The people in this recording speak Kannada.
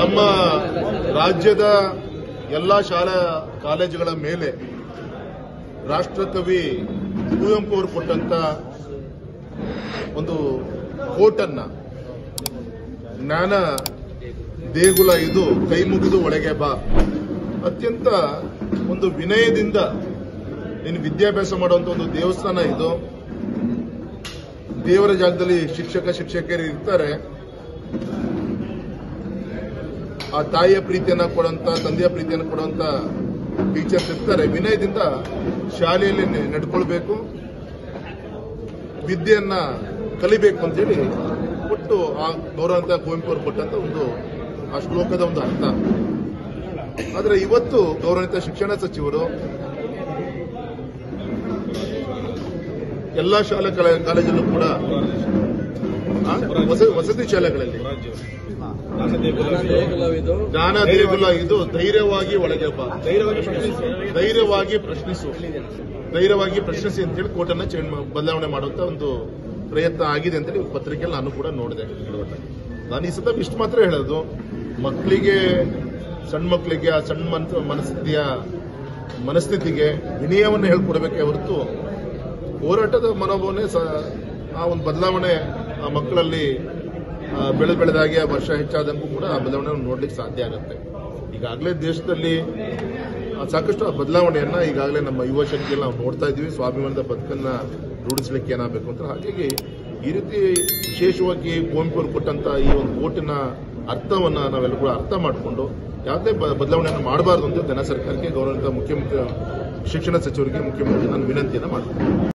ನಮ್ಮ ರಾಜ್ಯದ ಎಲ್ಲ ಶಾಲಾ ಕಾಲೇಜುಗಳ ಮೇಲೆ ರಾಷ್ಟ್ರಕವಿ ಕುವೆಂಪು ಅವರು ಕೊಟ್ಟಂತ ಒಂದು ಕೋಟನ್ನ ಜ್ಞಾನ ದೇಗುಲ ಇದು ಕೈ ಮುಗಿದು ಒಳಗೆ ಬಾ ಅತ್ಯಂತ ಒಂದು ವಿನಯದಿಂದ ನೀನು ವಿದ್ಯಾಭ್ಯಾಸ ಮಾಡುವಂತ ಒಂದು ದೇವಸ್ಥಾನ ಇದು ದೇವರ ಜಾಗದಲ್ಲಿ ಶಿಕ್ಷಕ ಶಿಕ್ಷಕಿಯರು ಇರ್ತಾರೆ ಆ ತಾಯಿಯ ಪ್ರೀತಿಯನ್ನ ಕೊಡುವಂತ ತಂದೆಯ ಪ್ರೀತಿಯನ್ನು ಕೊಡುವಂತ ಟೀಚರ್ಸ್ ಇರ್ತಾರೆ ವಿನಯದಿಂದ ಶಾಲೆಯಲ್ಲಿ ನೆ- ನಡ್ಕೊಳ್ಬೇಕು ವಿದ್ಯೆಯನ್ನ ಕಲಿಬೇಕು ಅಂತೇಳಿ ಕೊಟ್ಟು ಆ ಗೌರವಂತ ಕುವೆಂಪು ಅವರು ಕೊಟ್ಟಂತ ಒಂದು ಆ ಶ್ಲೋಕದ ಒಂದು ಅರ್ಥ ಆದ್ರೆ ಇವತ್ತು ಗೌರವಿತ ಶಿಕ್ಷಣ ಸಚಿವರು ಎಲ್ಲಾ ಶಾಲಾ ಕಲ- ಕಾಲೇಜಲ್ಲೂ ಕೂಡ ಆ, ವಸ- ವಸತಿ ಶಾಲೆಗಳಲ್ಲಿ ದೇಗುಲವಿದು ಜ್ಞಾನ ದೇಗುಲ ಇದು ಧೈರ್ಯವಾಗಿ ಒಳಗೆ ಬಾ ಧೈರ್ಯವಾಗಿ ಪ್ರಶ್ನಿಸು ಧೈರ್ಯವಾಗಿ ಪ್ರಶ್ನಿಸಿ ಅಂತೇಳಿ ಕೋರ್ಟನ್ನ ಚೇಂಜ್ ಮಾ- ಬದಲಾವಣೆ ಮಾಡುವಂತ ಒಂದು ಪ್ರಯತ್ನ ಆಗಿದೆ ಅಂತೇಳಿ ಪತ್ರಿಕೆಯಲ್ಲಿ ನಾನು ಕೂಡ ನೋಡಿದೆ ನಾನು ಈ ಸತ ಇಷ್ಟು ಮಾತ್ರ ಹೇಳೋದು ಮಕ್ಕಳಿಗೆ ಸಣ್ಣ ಮಕ್ಕಳಿಗೆ ಆ ಸಣ್ಣ ಮನ್ಸ ಮನಸ್ಥಿತಿಯ ಮನಸ್ಥಿತಿಗೆ ವಿನಯವನ್ನು ಹೇಳ್ಕೊಡ್ಬೇಕೇ ಹೊರತು ಹೋರಾಟದ ಮನೋಭಾವನೆ ಸ- ಆ ಒಂದು ಬದಲಾವಣೆ ಆ ಮಕ್ಕಳಲ್ಲಿ ಆ, ಬೆಳೆದು ಬೆಳೆದಾಗೆ ಆ ವರ್ಷ ಹೆಚ್ಚಾದಂಗೂ ಕೂಡ ಆ ಬದಲಾವಣೆ ನೋಡ್ಲಿಕ್ಕೆ ಸಾಧ್ಯ ಆಗುತ್ತೆ ಈಗಾಗಲೇ ದೇಶದಲ್ಲಿ ಆ ಸಾಕಷ್ಟು ಆ ಬದಲಾವಣೆಯನ್ನ ಈಗಾಗಲೇ ನಮ್ಮ ಯುವ ಶಕ್ತಿಯಲ್ಲಿ ನಾವು ನೋಡ್ತಾ ಇದ್ದೀವಿ ಸ್ವಾಭಿಮಾನದ ಬದುಕನ್ನ ರೂಢಿಸ್ಲಿಕ್ಕೆ ಏನಾಗಬೇಕು ಅಂತ ಹಾಗಾಗಿ ಈ ರೀತಿ ವಿಶೇಷವಾಗಿ ಕುವೆಂಪು ಅವರು ಕೊಟ್ಟಂತ ಈ ಒಂದು ಕೋಟಿನ ಅರ್ಥವನ್ನ ನಾವೆಲ್ಲ ಕೂಡ ಅರ್ಥ ಮಾಡಿಕೊಂಡು ಯಾವುದೇ ಬ- ಬದಲಾವಣೆಯನ್ನು ಮಾಡಬಾರದು ಅಂತ ಜನ ಸರ್ಕಾರಕ್ಕೆ ಗೌರವಿತ ಮುಖ್ಯಮಂತ್ರಿ ಶಿಕ್ಷಣ ಸಚಿವರಿಗೆ ಮುಖ್ಯಮಂತ್ರಿ ನಾನು ವಿನಂತಿಯನ್ನು ಮಾಡ್ತೀನಿ